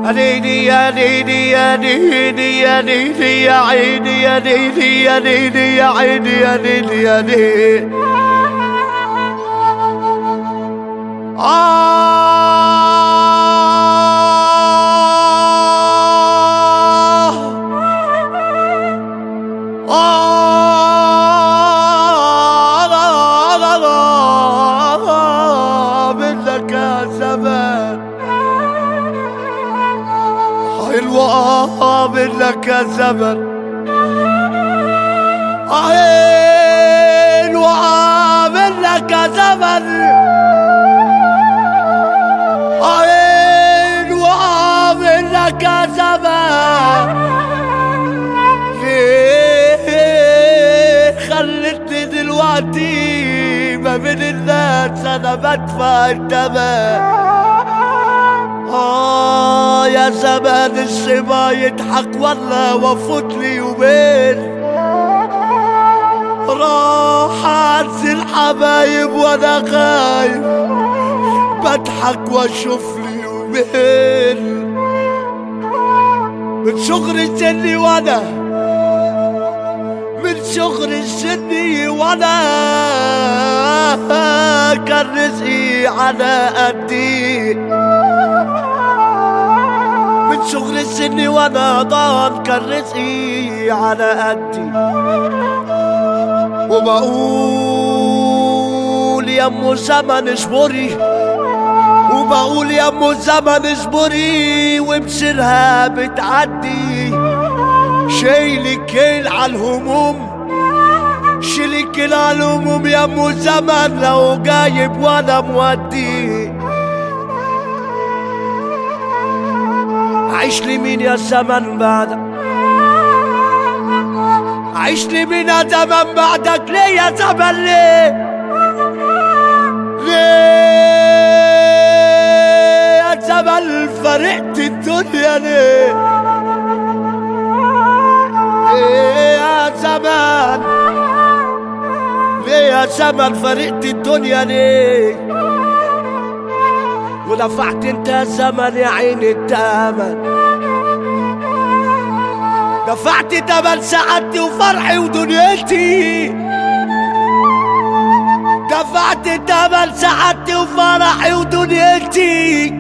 أنيني يا نيني يا نيني يا نيني يا عيني يا نيني يا نيني يا عيني يا نيني يا نيني آه آه لا لا لا منك يا زمان حلوة منك يا زمن حلوة منك يا زمن حلوة منك يا زمن ليه خلتني دلوقتي ما بين الناس انا بدفع التمن آه يا زمان الشبا يضحك والله وفوت لي يومين راح انزل حبايب وانا خايف بضحك واشوف لي يومين من شغل سني وانا من شغل سني وانا كان رزقي على قدي من شغل سني وانا ضان كان رزقي على قدي وبقول يا ام زمن اصبري وبقول يا ام زمن اصبري وبسرها بتعدي شايلك كيل على الهموم شيلك كيل على الهموم يا ام زمن لو جايب وانا مودي عيش لي مين يا زمن بعدك عيش لي مين يا زمن بعدك ليه يا زمن ليه ليه يا زمن فرقت الدنيا ليه ليه يا زمن ليه يا زمن فرقت الدنيا ليه ودفعت انت يا زمن يا عيني التمن دفعت تمن سعادتي وفرحي ودنيتي دفعت تمن سعادتي وفرحي ودنيتي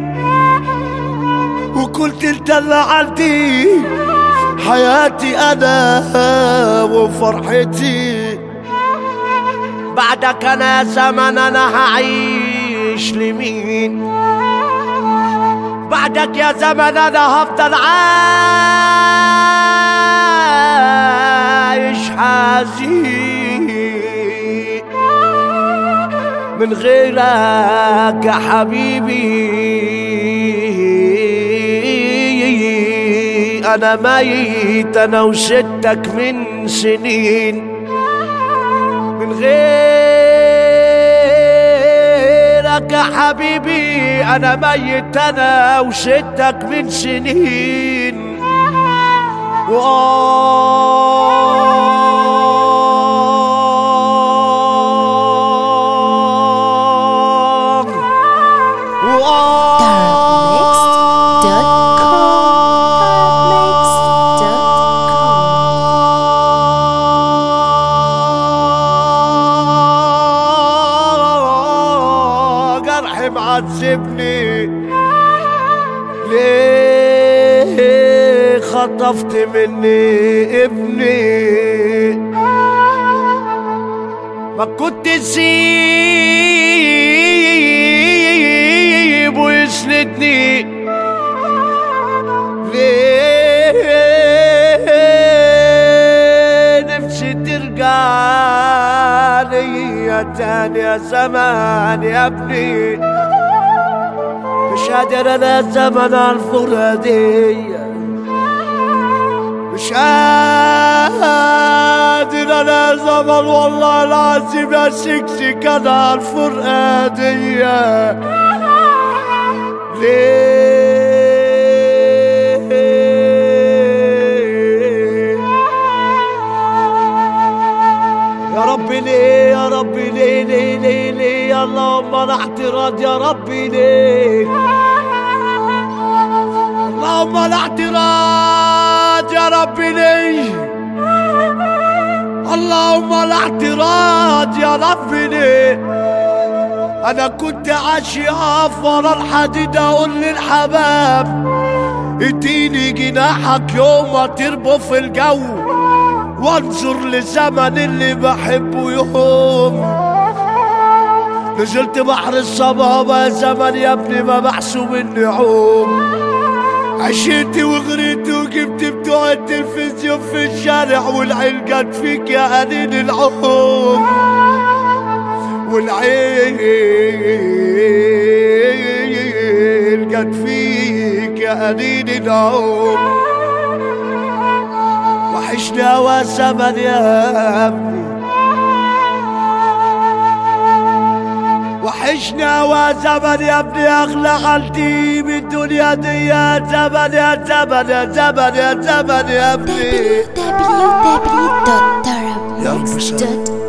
وكنت انت اللي عندي حياتي انا وفرحتي بعدك انا يا زمن انا هعيش لمين بعدك يا زمن انا هفضل عايش حزين من غيرك يا حبيبي انا ميت انا وستك من سنين من غيرك يا حبيبي انا ميت انا وستك من سنين وآه آه جرحي معذبني ليه خطفت مني ابني ما كنت تسيبه يسندني ليه نفسي ترجع ليا تاني يا زمان يا ابني مش قادر انا زمن الفرادية مش قادر انا زمن والله العظيم يا سكسك انا الفرقادية ليه يا رب ليه يا رب ليه ليه ليه ليه يا اللهم انا اعتراض يا رب ليه اللهم لا اعتراض يا ربي ليه اللهم لا اعتراض يا ربي ليه انا كنت عاشي اقف ورا الحديد اقول للحباب اديني جناحك يوم ما تربو في الجو وانظر لزمن اللي بحبه يوم نزلت بحر الصبابة يا زمن يا ابني ما محسوب اني عوم عشيت وغريت وجبت بتوع التلفزيون في الشارع والعين جت فيك يا قليل العمر والعين جت فيك يا قليل العمر وحشني هوا زمن يا ابني وحشنا وزمن يا ابني اغلى غلطي من الدنيا دي يا زمن يا زمن يا زمن يا زمن يا ابني www.tarabmix.com